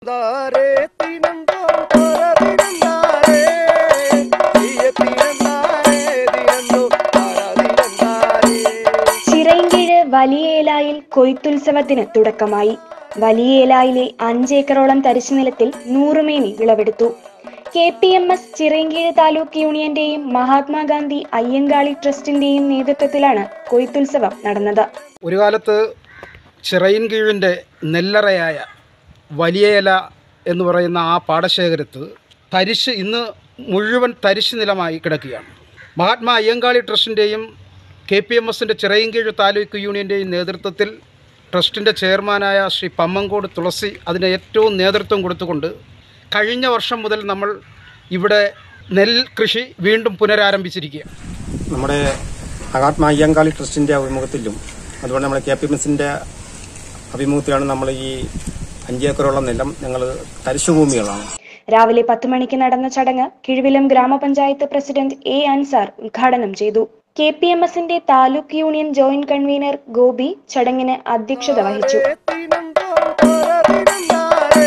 ದಾರೆ ತಿನಂದೋಂ ಪರದಿನಂದಾರೆ ಈಯ ತಿನಂದಾರೆ ದಿನಂದೋ പരദിനന്താരേ ചിറയൻകീഴ് വലിയേലായിൽ കൊയ്ത്തുത്സവത്തിന് തുടക്കമായി വലിയേലായിലെ അഞ്ചേക്കറോളം തരിശുനിലത്തിൽ നൂറുമേനി വിളവെടുത്തു K P M S Chirayinkeezhu taluk യൂണിയന്റെയും മഹാത്മാഗാന്ധി അയ്യങ്കാളി ട്രസ്റ്റിന്റെയും നേതൃത്വത്തിലാണ് കൊയ്ത്തുത്സവം നടന്നത് ഒരു കാലത്ത് ചിറയിൻകീഴിൻ്റെ നെല്ലറയായ വലിയേല എന്ന് പറയുന്ന ആ പാടശേഖരത്ത് തരിശ് ഇന്ന് മുഴുവൻ തരിശ് നിലമായി കിടക്കുകയാണ് മഹാത്മാ അയ്യങ്കാളി ട്രസ്റ്റിൻ്റെയും കെ പി എം എസിൻ്റെ ചിറയിൻകീഴ് താലൂക്ക് യൂണിയൻ്റെയും നേതൃത്വത്തിൽ ട്രസ്റ്റിൻ്റെ ചെയർമാനായ ശ്രീ പമ്മങ്കോട് തുളസി അതിന് ഏറ്റവും നേതൃത്വം കൊടുത്തുകൊണ്ട് കഴിഞ്ഞ വർഷം മുതൽ നമ്മൾ ഇവിടെ നെൽ കൃഷി വീണ്ടും പുനരാരംഭിച്ചിരിക്കുകയാണ് നമ്മുടെ മഹാത്മാ അയ്യങ്കാളി ട്രസ്റ്റിന്റെ അഭിമുഖത്തിലും അതുപോലെ നമ്മുടെ കെ പി എം എസിന്റെ അഭിമുഖത്തിലാണ് നമ്മൾ ഈ അഞ്ചേക്കറോളം നിലം ഞങ്ങൾ തരിശുഭൂമികളാണ് രാവിലെ പത്ത് മണിക്ക് നടന്ന ചടങ്ങ് കിഴുവിലം ഗ്രാമപഞ്ചായത്ത് പ്രസിഡന്റ് എ അൻസാർ ഉദ്ഘാടനം ചെയ്തു കെ പി എം എസിന്റെ taluk union joint convener Gopi ചടങ്ങിന് അധ്യക്ഷത വഹിച്ചു തിനന്തോം പരദിനന്താരേ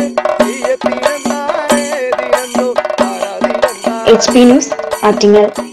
ഈയ തിനന്താരേ ദിനന്തോ പരദിനന്താരേ എച്ച് പി ന്യൂസ് ആറ്റിങ്ങൽ